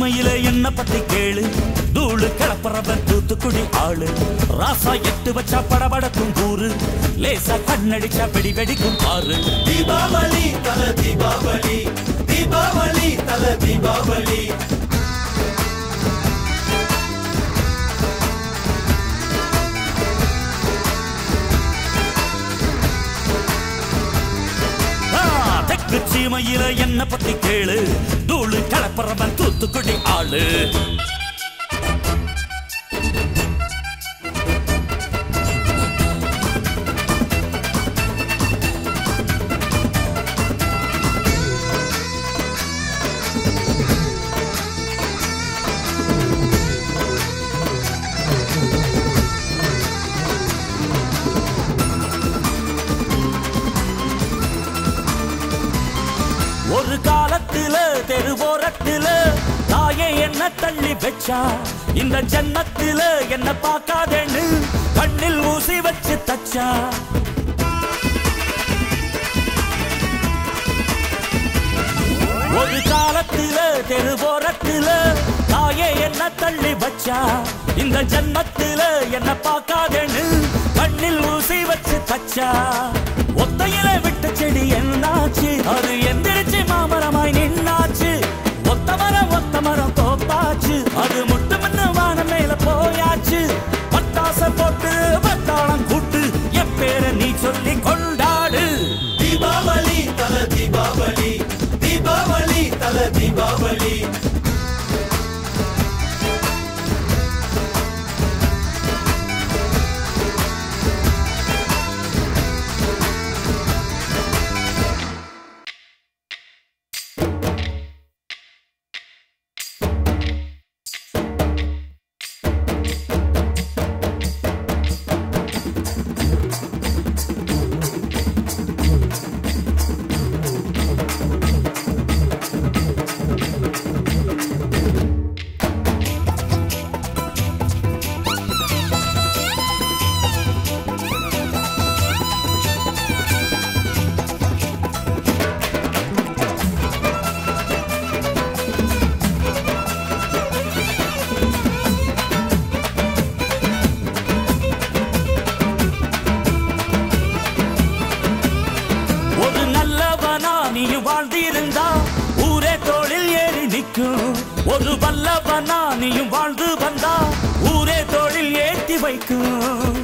சீமையில என்ன பத்தி கேளு தூளு கிளப்புறவன் தூத்துக்குடி ஆளு ராசா எட்டு வச்சா படபடக்கும் கூறு லேசா கண்ணடிச்சா வெடி வெடிக்கும் பாரு தீபாவளி தல தீபாவளி தீபாவளி தல தீபாவளி ஆ, தெற்கு சீமையில என்ன பத்தி கேளு தூளு கிளப்புறவன் தூத்துக்குடி ஆளு ஒரு காலத்துல தெருவோரத்துல தாயே என்ன தள்ளி வச்சா இந்த ஜன்னத்துல என்ன பார்க்காதேன்னு கண்ணில் ஊசி வச்சு தச்சா ஒரு காலத்துல தெருவோரத்துல தாயே என்ன தள்ளி வச்சா இந்த ஜன்மத்துல என்ன பார்க்காதேன்னு கண்ணில் ஊசி வச்சு தச்சா ஒத்தையில விட்ட செடி என்னாச்சு அது எந்திரிச்சு மாமரமாய் நின்னாச்சு ஒத்த மரம் ஒத்த மரம் தோப்பாச்சு அது முட்டு முன்னு வானம் மேல போயாச்சு பட்டாச போட்டு பட்டாளம் கூட்டு என் பேரை நீ சொல்லி கொண்டாடு தீபாவளி தல தீபாவளி தீபாவளி தல தீபாவளி ஒரு நல்லவனா நீ வாழ்ந்திருந்தா ஊரே தோளில் ஏறி நிற்கும் ஒரு வல்லவனா நீயும் வாழ்ந்து வந்தா ஊரே தோளில் ஏத்தி வைக்கும்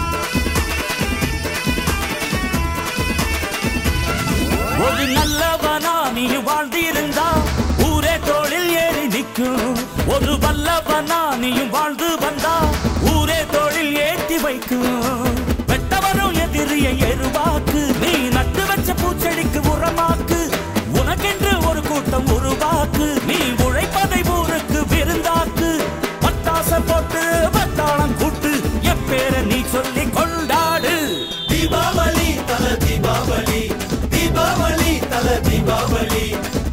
ஒரு நல்லவனா நீ வாழ்ந்திருந்தா ஊரே தோளில் ஏறி நிற்கும் ஒரு வல்லவனா நீயும் வாழ்ந்து வந்தா ஊரே தோளில் ஏத்தி வைக்கும் வெட்டவரும் எதிரியை எருவாக்கு நீ நட்டு வச்ச பூச்செடிக்கு உரமாக்கு உனக்கென்று ஒரு கூட்டம் உருவாக்கு நீ உழைப்பதை ஊருக்கு விருந்தாக்கு பட்டாச போட்டு பட்டாளம் கூட்டு எப்பேரை நீ சொல்லி கொண்டாடு தீபாவளி தல தீபாவளி தீபாவளி தல தீபாவளி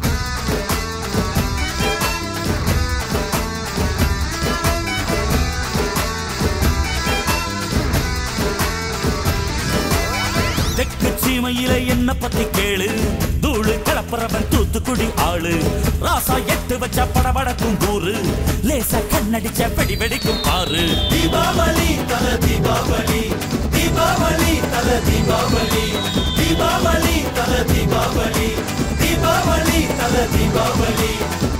தெற்கு சீமையில என்ன பத்தி கேளு தூளு கிளப்புறவன் தூத்துக்குடி ஆளு ராசா எட்டு வச்ச படபடக்கும் கூறு லேசா கண்ணடிச்ச வெடி வெடிக்கும் பாரு தீபாவளி தல தீபாவளி தீபாவளி தல தீபாவளி தீபாவளி தல தீபாவளி தீபாவளி தல தீபாவளி